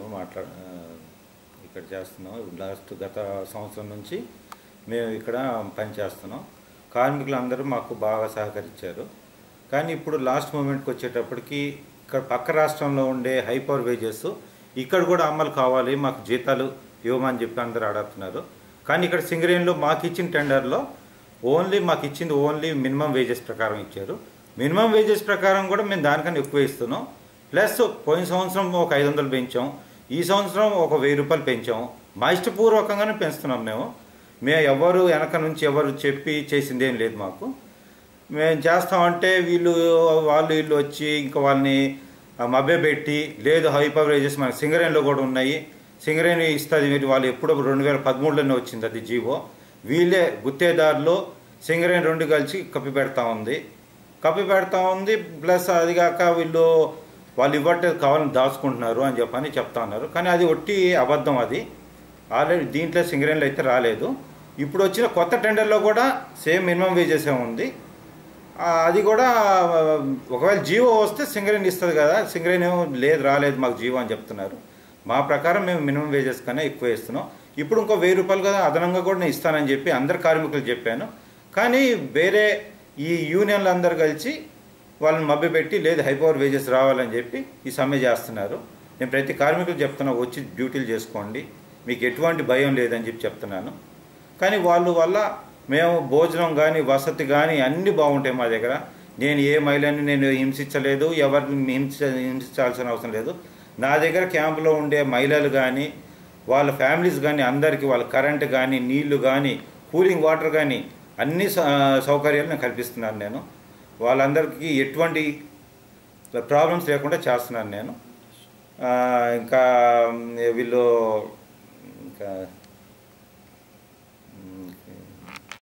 మాట్లా ఆ, ఇక్కడ చేస్తున్నాం లాస్ట్ గత సంవత్సరం నుంచి మేము ఇక్కడ పనిచేస్తున్నాం కార్మికులు అందరూ మాకు బాగా సహకరించారు కానీ ఇప్పుడు లాస్ట్ మూమెంట్కి వచ్చేటప్పటికి ఇక్కడ పక్క రాష్ట్రంలో ఉండే హై పవర్ వేజెస్ ఇక్కడ కూడా అమలు కావాలి మాకు జీతాలు ఇవ్వమని చెప్పి అందరూ అడుగుతున్నారు కానీ ఇక్కడ సింగరేణిలో మాకు ఇచ్చిన టెండర్లో ఓన్లీ మాకు ఇచ్చింది ఓన్లీ మినిమం వేజెస్ ప్రకారం ఇచ్చారు మినిమం వేజెస్ ప్రకారం కూడా మేము దానికన్నా ఎక్కువ ఇస్తున్నాం ప్లస్ పోయిన సంవత్సరం ఒక ఐదు వందలు పెంచాం ఈ సంవత్సరం ఒక వెయ్యి రూపాయలు పెంచాం మా ఇష్టపూర్వకంగానే పెంచుతున్నాం మేము మేము ఎవరు వెనక నుంచి ఎవరు చెప్పి చేసింది ఏం లేదు మాకు మేము చేస్తామంటే వీళ్ళు వాళ్ళు వీళ్ళు వచ్చి ఇంకా వాళ్ళని మభ్యపెట్టి లేదు హై పవరేజెస్ మన సింగరేణిలో కూడా ఉన్నాయి సింగరేణి ఇస్తుంది మీరు వాళ్ళు ఎప్పుడో రెండు వేల పదమూడులోనే వచ్చింది అది జీవో వీళ్ళే గుత్తేదారులు సింగరేణి రెండు కలిసి కప్పి పెడతా ఉంది కప్పి పెడతా ఉంది ప్లస్ అది కాక వీళ్ళు వాళ్ళు ఇవ్వట్లేదు కావాలని దాచుకుంటున్నారు అని చెప్పని చెప్తా ఉన్నారు కానీ అది ఒట్టి అబద్ధం అది ఆల్రెడీ దీంట్లో సింగరేణిలో అయితే రాలేదు ఇప్పుడు వచ్చిన కొత్త టెండర్లో కూడా సేమ్ మినిమం వేజెస్ ఉంది ఆ, అది కూడా ఆ, ఒకవేళ జీవో వస్తే సింగరేణి ఇస్తుంది కదా సింగరేణి ఏమో లేదు రాలేదు మాకు జీవో అని చెప్తున్నారు మా ప్రకారం మేము మినిమం వేజెస్ కన్నా ఎక్కువ ఇస్తున్నాం ఇప్పుడు ఇంకో వెయ్యి రూపాయలు కదా అదనంగా కూడా నేను ఇస్తానని చెప్పి అందరు కార్మికులు చెప్పాను కానీ వేరే ఈ యూనియన్లు అందరు కలిసి వాళ్ళని మభ్యపెట్టి లేదు హై పవర్ వేజెస్ రావాలని చెప్పి ఈ సమ్మె చేస్తున్నారు నేను ప్రతి కార్మికులు చెప్తున్నా వచ్చి డ్యూటీలు చేసుకోండి మీకు ఎటువంటి భయం లేదని చెప్పి చెప్తున్నాను కానీ వాళ్ళు వల్ల మేము భోజనం కానీ వసతి కానీ అన్నీ బాగుంటాయి మా దగ్గర నేను ఏ మహిళని నేను హింసించలేదు ఎవరిని హింస హింసించాల్సిన అవసరం లేదు నా దగ్గర క్యాంపులో ఉండే మహిళలు కానీ వాళ్ళ ఫ్యామిలీస్ కానీ అందరికీ వాళ్ళ కరెంట్ కానీ నీళ్లు కానీ కూలింగ్ వాటర్ కానీ అన్ని స- సౌకర్యాలు నేను కల్పిస్తున్నాను నేను వాళ్ళందరికీ ఎటువంటి ప్రాబ్లమ్స్ లేకుండా చేస్తున్నాను నేను ఆ, ఇంకా వీళ్ళు ఇంకా